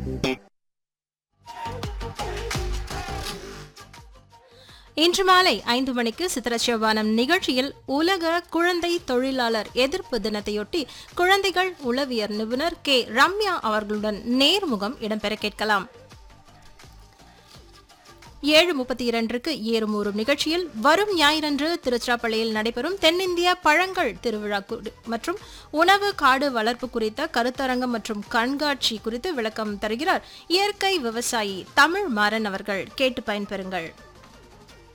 இன்று மாலை ஐந்து மணிக்கு சித்திரச்சிவபானம் நிகழ்ச்சியில் உலக குழந்தை தொழிலாளர் எதிர்ப்பு தினத்தையொட்டி குழந்தைகள் உளவியல் நிபுணர் கே ரம்யா அவர்களுடன் நேர்முகம் இடம்பெற கேட்கலாம் ஏழு முப்பத்தி இரண்டுக்கு ஏறுமூறும் நிகழ்ச்சியில் வரும் ஞாயிறன்று திருச்சிராப்பள்ளியில் நடைபெறும் தென்னிந்திய பழங்கள் திருவிழா குறி- மற்றும் உணவு காடு வளர்ப்பு குறித்த கருத்தரங்கம் மற்றும் கண்காட்சி குறித்து விளக்கம் தருகிறார் இயற்கை விவசாயி தமிழ் மாறன் அவர்கள் கேட்டு பயன்பெறுங்கள்